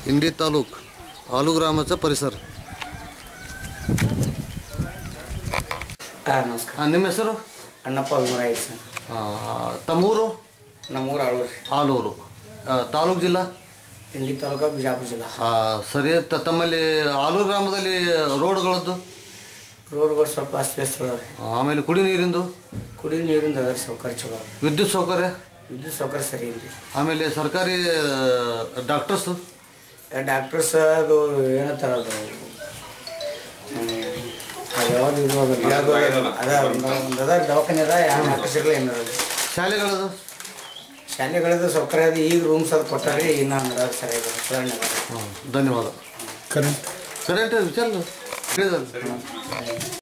इंडी तालुक आलू ग्रामाचा परिसर ಹಾಂ ನಮಸ್ಕಾರ ಹಾಂ ನಿಮ್ಮ ಹೆಸರು ಅಣ್ಣಪ್ಪ ವಿಮರಾಯ ಸರ್ ಆ, ತಮ್ಮೂರು ನಮ್ಮೂರು ಆಳೂರು ಆಲೂರು ಆ, ತಾಲೂಕು ಜಿಲ್ಲಾ ಇಂಡಿ ತಾಲೂಕು ಬಿಜಾಪುರ ಜಿಲ್ಲಾ ಆ, ಸರಿ ತ- ತಮ್ಮಲ್ಲಿ ಆಲೂರು ಗ್ರಾಮದಲ್ಲಿ ರೋಡ್ಗಳದ್ದು ರೋಡ್ಗಳು ಸ್ವಲ್ಪ ಅಸ್ತವ್ಯಸ್ತ ಅದಾವ್ರಿ ಆಮೇಲೆ ಕುಡಿ ನೀರಿಂದು ಕುಡಿಯೋ ನೀರಿಂದ ಅದ ಸೌಕರ್ಯ ಚಲೋ ಅದ. ವಿದ್ಯುತ್ ಸೌಕರ್ಯ ವಿದ್ಯುತ್ ಸೌಕರ್ಯ ಸರಿ ಇಲ್ರಿ ಆಮೇಲೆ ಸರ್ಕಾರಿ ಡಾಕ್ಟರ್ಸು ಡಾಕ್ಟರ್ಸ್ ಅದು ಏನಂತಾರ ಅದು ಹ್ಮ್, ಅದು ಯಾವ್ದು ಇದು ಅದು ಯಾವ್ದು ಅದ ಒಂದು ಒಂದು ಅದ ದವಾಖಾನೆ ಅದ ಯಾವ ಡಾಕ್ಟರ್ಸ್ ಇರಲ್ಲ ಏನಿರಲ್ಲ ಶಾಲೆಗಳದು ಶಾಲೆಗಳದ್ದು ಸೌಕರ್ಯ ಅದು ಈಗ ರೂಮ್ಸ್ ಅದು ಕೊಟ್ಟಾರೆ ಇನ್ನು ಅಂದ್ರೆ ಸರಿಯಾಗಿ ಸುಧಾರಣೆ ಅದ. ಹಾಂ ಧನ್ಯವಾದ ಕರೆಂಟ್ ಕರೆಂಟ್ ವಿಚಾರ ಹೇಳಿದಲ್ಲ